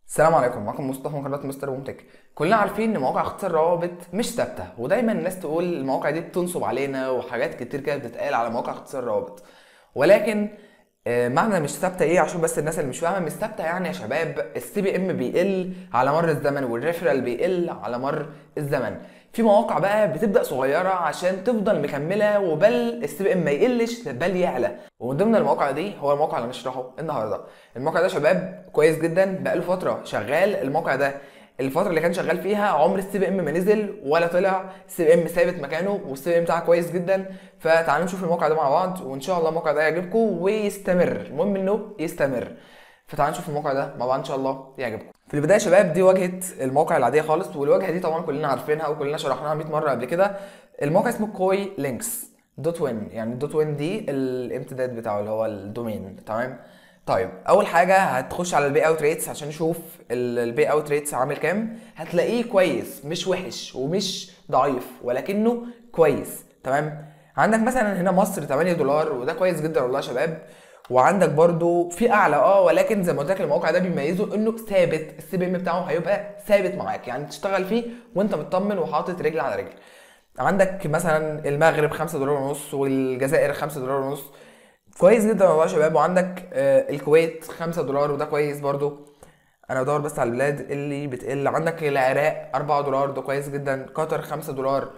السلام عليكم معكم مصطفى من قناه مستر بومتك كلنا عارفين ان مواقع اختصار روابط مش ثابته ودايما الناس تقول المواقع دي بتنصب علينا وحاجات كتير كده بتتقال على مواقع اختصار روابط ولكن آه، معنى مش ثابته ايه عشان بس الناس اللي مش فاهمه مش ثابته يعني يا شباب السي بي ام بيقل على مر الزمن والريفرال بيقل على مر الزمن في مواقع بقى بتبدا صغيره عشان تفضل مكمله وبل السي بي ام ما يقلش بل يعلى ومن ضمن المواقع دي هو الموقع اللي هنشرحه النهارده الموقع ده يا شباب كويس جدا بقاله فتره شغال الموقع ده الفتره اللي كان شغال فيها عمر السي بي ام ما نزل ولا طلع السي بي ام ثابت مكانه والسي بي ام بتاعه كويس جدا فتعالوا نشوف الموقع ده مع بعض وان شاء الله الموقع ده يعجبكم ويستمر المهم انه يستمر فتعالوا نشوف الموقع ده مع بعض ان شاء الله يعجبكم في البدايه يا شباب دي واجهه الموقع العاديه خالص والواجهه دي طبعا كلنا عارفينها وكلنا شرحناها 100 مره قبل كده الموقع اسمه كوي لينكس دوت وين يعني دوت وين دي الامتداد بتاعه اللي هو الدومين تمام طيب اول حاجه هتخش على البي اوت ريتس عشان نشوف البي اوت ريتس عامل كام هتلاقيه كويس مش وحش ومش ضعيف ولكنه كويس تمام عندك مثلا هنا مصر 8 دولار وده كويس جدا والله يا شباب وعندك برضو في اعلى اه ولكن زي ما قلت لك الموقع ده بيميزه انه ثابت السي بي ام بتاعه هيبقى ثابت معاك يعني تشتغل فيه وانت مطمن وحاطط رجل على رجل عندك مثلا المغرب 5 دولار ونص والجزائر 5 دولار ونص كويس جدا والله يا شباب وعندك آه، الكويت 5 دولار وده كويس برضو انا بدور بس على البلاد اللي بتقل عندك العراق 4 دولار ده كويس جدا قطر 5 دولار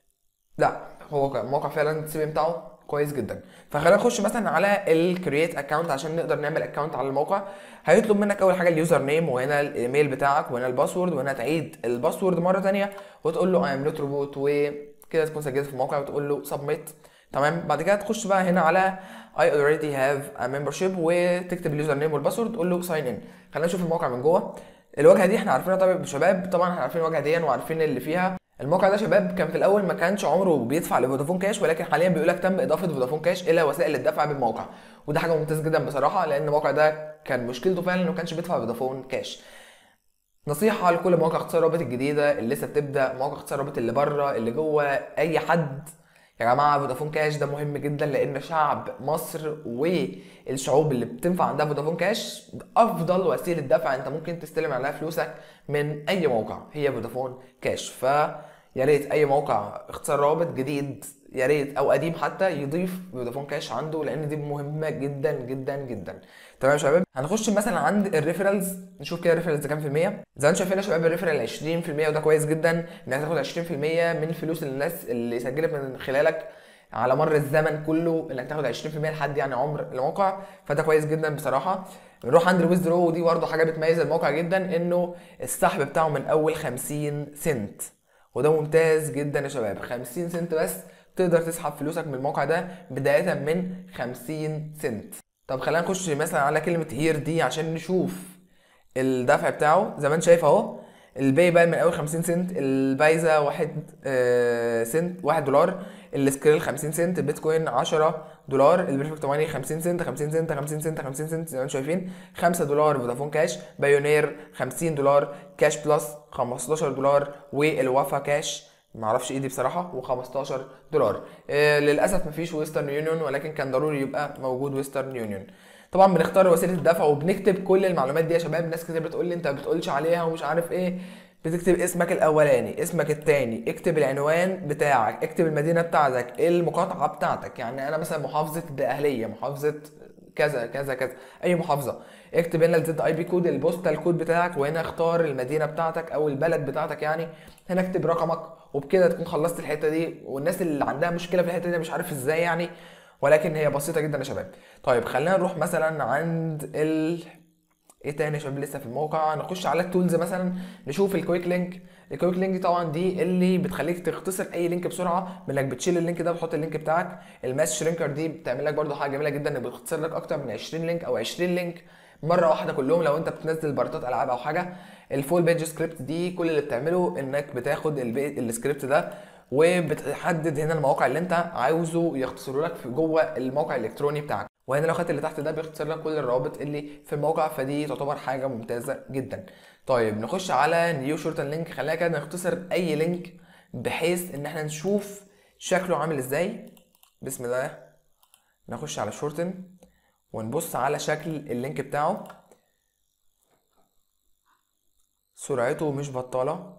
لا هو كان موقع فعلا السي بي بتاعه كويس جدا فخلينا نخش مثلا على الكرييت اكونت عشان نقدر نعمل اكونت على الموقع هيطلب منك اول حاجه اليوزر نيم وهنا الايميل بتاعك وهنا الباسورد وهنا تعيد الباسورد مره تانية وتقول له اي ام نوت روبوت وكده تكون سجلت في الموقع وتقول له سبميت تمام بعد كده تخش بقى هنا على I already have a membership وتكتب اليوزر نيم والباسورد تقول له ساين ان خلينا نشوف الموقع من جوه الواجهه دي احنا عارفينها طبعا شباب طبعا احنا عارفين الواجهه دي وعارفين اللي فيها الموقع ده شباب كان في الاول ما كانش عمره بيدفع لفودافون كاش ولكن حاليا بيقول لك تم اضافه فودافون كاش الى وسائل الدفع بالموقع وده حاجه ممتازه جدا بصراحه لان الموقع ده كان مشكلته فعلا انه ما كانش بيدفع فودافون كاش نصيحة لكل مواقع اختصار رابط الجديدة اللي لسه بتبدأ مواقع اختصار رابط اللي بره اللي جوه أي حد يا جماعة فودافون كاش ده مهم جدا لأن شعب مصر والشعوب اللي بتنفع عندها فودافون كاش أفضل وسيلة دفع أنت ممكن تستلم عليها فلوسك من أي موقع هي فودافون كاش ف يا ريت أي موقع اختصار رابط جديد يا ريت أو قديم حتى يضيف فودافون كاش عنده لأن دي مهمة جدا جدا جدا تمام يا شباب هنخش مثلا عند الريفرالز نشوف كده الريفرالز كام في المية زي ما انتم شايفين يا شباب الريفرال 20% وده كويس جدا انك تاخد 20% من فلوس الناس اللي سجلت من خلالك على مر الزمن كله انك تاخد 20% لحد يعني عمر الموقع فده كويس جدا بصراحه نروح عند الويزدرو ودي برضه حاجه بتميز الموقع جدا انه السحب بتاعه من اول 50 سنت وده ممتاز جدا يا شباب 50 سنت بس تقدر تسحب فلوسك من الموقع ده بدايه من 50 سنت طب خلينا نخش مثلا على كلمة هير دي عشان نشوف الدفع بتاعه زي ما انت شايف اهو الباي بقى من اول 50 سنت البايزة واحد آه، سنت واحد دولار السكريل 50 سنت البيتكوين 10 دولار البيرفكت ماني 50 سنت 50 سنت 50 سنت 50 سنت زي ما انتم شايفين 5 دولار فودافون كاش بايونير 50 دولار كاش بلس 15 دولار والوفا كاش معرفش ايه دي بصراحه و15 دولار آه للاسف مفيش ويسترن يونيون ولكن كان ضروري يبقى موجود ويسترن يونيون طبعا بنختار وسيله الدفع وبنكتب كل المعلومات دي يا شباب ناس كتير بتقول لي انت ما بتقولش عليها ومش عارف ايه بتكتب اسمك الاولاني اسمك التاني اكتب العنوان بتاعك اكتب المدينه بتاعتك المقاطعه بتاعتك يعني انا مثلا محافظه الدقهليه محافظه كذا كذا كذا اي محافظه اكتب هنا الزد اي بي كود البوستال كود بتاعك وهنا اختار المدينه بتاعتك او البلد بتاعتك يعني هنا اكتب رقمك وبكده تكون خلصت الحته دي والناس اللي عندها مشكله في الحته دي مش عارف ازاي يعني ولكن هي بسيطه جدا يا شباب طيب خلينا نروح مثلا عند ال ايه تاني يا شباب لسه في الموقع نخش على التولز مثلا نشوف الكويك لينك الكويك لينك دي طبعا دي اللي بتخليك تختصر اي لينك بسرعه بانك بتشيل اللينك ده وتحط اللينك بتاعك الماس شرينكر دي بتعمل لك برده حاجه جميله جدا انك بتختصر لك اكتر من 20 لينك او 20 لينك مره واحده كلهم لو انت بتنزل بارتات العاب او حاجه الفول بيج سكريبت دي كل اللي بتعمله انك بتاخد البي- السكريبت ده وبتحدد هنا المواقع اللي انت عاوزه يختصروا لك في جوه الموقع الالكتروني بتاعك وهنا لو خدت اللي تحت ده بيختصر لك كل الروابط اللي في الموقع فدي تعتبر حاجه ممتازه جدا طيب نخش على نيو شورتن لينك خلينا كده نختصر اي لينك بحيث ان احنا نشوف شكله عامل ازاي بسم الله نخش على شورتن ونبص على شكل اللينك بتاعه سرعته مش بطالة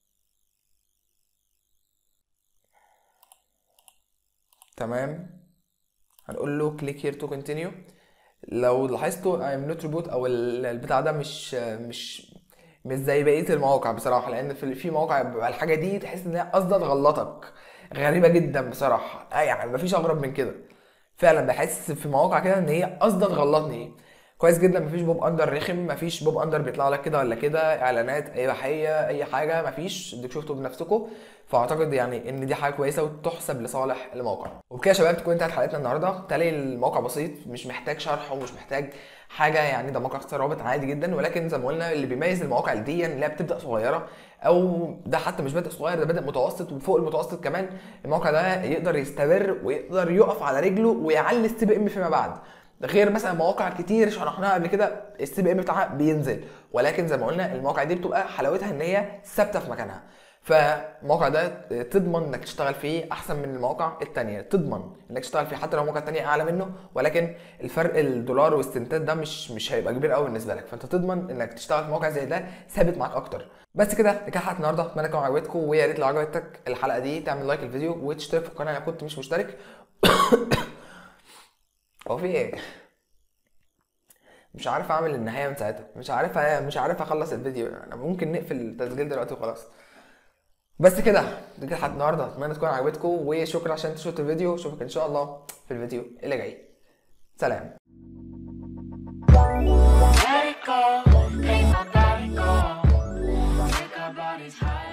تمام هنقول له click here to continue لو لاحظتوا I'm not reboot او ال- البتاع ده مش مش مش زي بقية المواقع بصراحة لأن في في مواقع بيبقى الحاجة دي تحس إن هي قصدها تغلطك غريبة جدا بصراحة آه يعني مفيش أغرب من كده فعلا بحس في مواقع كده إن هي قصدها تغلطني كويس جدا مفيش بوب اندر رخم مفيش بوب اندر بيطلع لك كده ولا كده اعلانات اي بحيه اي حاجه مفيش ديك شفتوا بنفسكم فاعتقد يعني ان دي حاجه كويسه وتحسب لصالح الموقع وبكده يا شباب تكون انتهت حلقتنا النهارده تلاقي الموقع بسيط مش محتاج شرح ومش محتاج حاجه يعني ده موقع اختصار رابط عادي جدا ولكن زي ما قلنا اللي بيميز المواقع دي اللي هي بتبدا صغيره او ده حتى مش بادئ صغير ده بادئ متوسط وفوق المتوسط كمان الموقع ده يقدر يستمر ويقدر يقف على رجله ويعلي السي بي ام فيما بعد ده غير مثلا مواقع كتير شرحناها قبل كده السي بي ام بتاعها بينزل ولكن زي ما قلنا المواقع دي بتبقى حلاوتها ان هي ثابته في مكانها فالموقع ده تضمن انك تشتغل فيه احسن من المواقع التانية تضمن انك تشتغل فيه حتى لو المواقع التانية اعلى منه ولكن الفرق الدولار والسنتات ده مش مش هيبقى كبير قوي بالنسبه لك فانت تضمن انك تشتغل في موقع زي ده ثابت معاك اكتر بس كده دي كانت حلقه النهارده اتمنى تكون عجبتكم ويا ريت لو عجبتك الحلقه دي تعمل لايك الفيديو وتشترك في القناه لو كنت مش مشترك هو في ايه مش عارف اعمل النهايه من ساعتها مش عارف مش عارف اخلص الفيديو انا ممكن نقفل التسجيل دلوقتي وخلاص بس كده دي كانت حلقه النهارده اتمنى تكون عجبتكم وشكرا عشان انتوا شفتوا الفيديو اشوفك ان شاء الله في الفيديو اللي جاي سلام Let it go, make my body go. Take our bodies high.